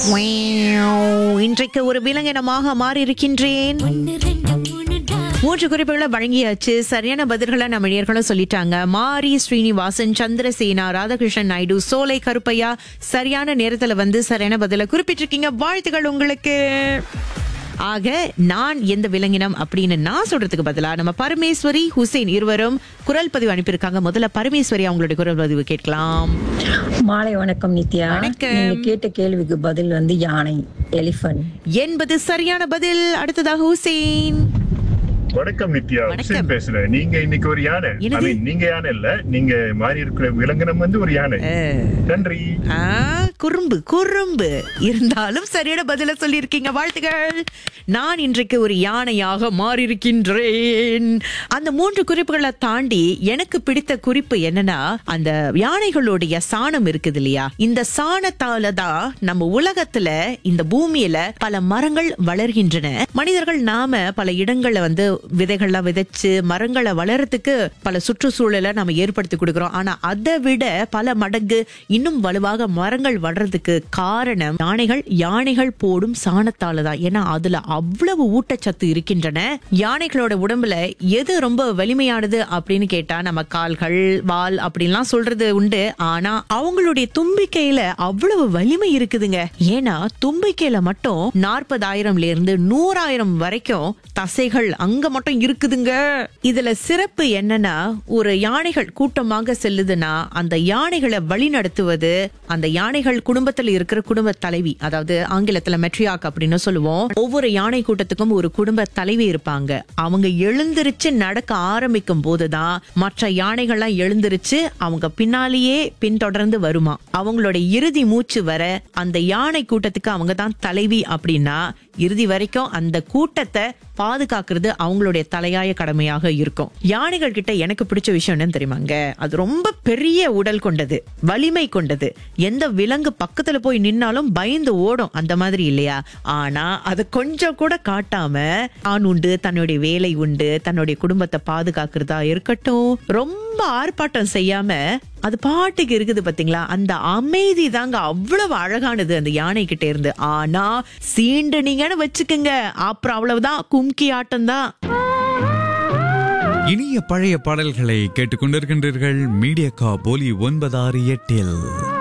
Wow. இன்றைக்கு ஒரு விலங்கினமாக மாறி இருக்கின்றேன் மூன்று குறிப்புகளை வழங்கியாச்சு சரியான பதில்களை நம்ம நேர்களும் சொல்லிட்டாங்க மாரி ஸ்ரீனிவாசன் சந்திரசேனா ராதாகிருஷ்ணன் நாயுடு சோலை கருப்பையா சரியான நேரத்துல வந்து சரியான பதில குறிப்பிட்டிருக்கீங்க வாழ்த்துக்கள் உங்களுக்கு ஆக நான் எந்த விலங்கினம் அப்படின்னு நான் சொல்றதுக்கு பதிலா நம்ம பரமேஸ்வரி ஹுசைன் இருவரும் குரல் பதிவு அனுப்பியிருக்காங்க முதல்ல பரமேஸ்வரி அவங்களுடைய குரல் பதிவு கேட்கலாம் மாலை வணக்கம் நித்யா வணக்கம். நீங்க கேட்ட கேள்விக்கு பதில் வந்து யானை எலிஃபண்ட் என்பது சரியான பதில் அடுத்ததாக ஹுசைன் வணக்கம் நித்யா வணக்கம். ஹுசேன் பேசுறேன் நீங்க இன்னைக்கு ஒரு யானை I என்னது? mean, நீங்க யானை இல்ல நீங்க மாறி இருக்கிற விலங்கினம் வந்து ஒரு யானை நன்றி ஆ, குறும்பு குறும்பு இருந்தாலும் சரியான பதில சொல்லியிருக்கீங்க வாழ்த்துக்கள் நான் இன்றைக்கு ஒரு யானையாக மாறியிருக்கின்றேன் அந்த மூன்று குறிப்புகளை தாண்டி எனக்கு பிடித்த குறிப்பு என்னன்னா அந்த யானைகளுடைய சாணம் இருக்குது இல்லையா இந்த சாணத்தால தான் நம்ம உலகத்துல இந்த பூமியில பல மரங்கள் வளர்கின்றன மனிதர்கள் நாம பல இடங்கள்ல வந்து விதைகள்லாம் விதைச்சு மரங்களை வளர்றதுக்கு பல சுற்றுச்சூழலை நம்ம ஏற்படுத்தி கொடுக்கிறோம் ஆனா அதை விட பல மடங்கு இன்னும் வலுவாக மரங்கள் வளர்றதுக்கு காரணம் யானைகள் யானைகள் போடும் சாணத்தால தான் ஏன்னா அதுல அவ்வளவு ஊட்டச்சத்து இருக்கின்றன யானைகளோட உடம்புல எது ரொம்ப வலிமையானது அப்படின்னு கேட்டா நம்ம கால்கள் வால் அப்படின்லாம் சொல்றது உண்டு ஆனா அவங்களுடைய தும்பிக்கையில அவ்வளவு வலிமை இருக்குதுங்க ஏன்னா தும்பிக்கையில மட்டும் நாற்பதாயிரம்ல இருந்து நூறாயிரம் வரைக்கும் தசைகள் அங்க மட்டும் இருக்குதுங்க இதுல சிறப்பு என்னன்னா ஒரு யானைகள் கூட்டமாக செல்லுதுன்னா அந்த யானைகளை வழி நடத்துவது அந்த யானைகள் குடும்பத்துல இருக்கிற குடும்ப தலைவி அதாவது ஆங்கிலத்துல மெட்ரியாக் அப்படின்னு சொல்லுவோம் ஒவ்வொரு யானை கூட்டத்துக்கும் ஒரு குடும்ப தலைவி இருப்பாங்க அவங்க எழுந்திருச்சு நடக்க ஆரம்பிக்கும் போதுதான் மற்ற யானைகள்லாம் எழுந்திருச்சு அவங்க பின்னாலேயே பின்தொடர்ந்து வருமா அவங்களோட இறுதி மூச்சு வர அந்த யானை கூட்டத்துக்கு அவங்க தான் தலைவி அப்படின்னா இறுதி வரைக்கும் அந்த கூட்டத்தை பாதுகாக்கிறது அவங்களுடைய தலையாய கடமையாக இருக்கும் யானைகள் கிட்ட எனக்கு பிடிச்ச விஷயம் என்னன்னு தெரியுமாங்க அது ரொம்ப பெரிய உடல் கொண்டது வலிமை கொண்டது எந்த விலங்கு பக்கத்துல போய் நின்னாலும் பயந்து ஓடும் அந்த மாதிரி இல்லையா ஆனா அது கொஞ்சம் கூட காட்டாம ஆண் உண்டு தன்னுடைய வேலை உண்டு தன்னுடைய குடும்பத்தை பாதுகாக்கிறதா இருக்கட்டும் ரொம்ப ஆர்ப்பாட்டம் செய்யாம அது பாட்டுக்கு இருக்குது பாத்தீங்களா அந்த அமைதி தாங்க அவ்வளவு அழகானது அந்த யானை கிட்ட இருந்து ஆனா சீண்டுனீங்கன்னு வச்சுக்கோங்க அப்புறம் அவ்வளவுதான் கும்கி ஆட்டம் தான் இனிய பழைய பாடல்களை கேட்டுக்கொண்டிருக்கின்றீர்கள் மீடியா கா போலி ஒன்பதாறு எட்டில்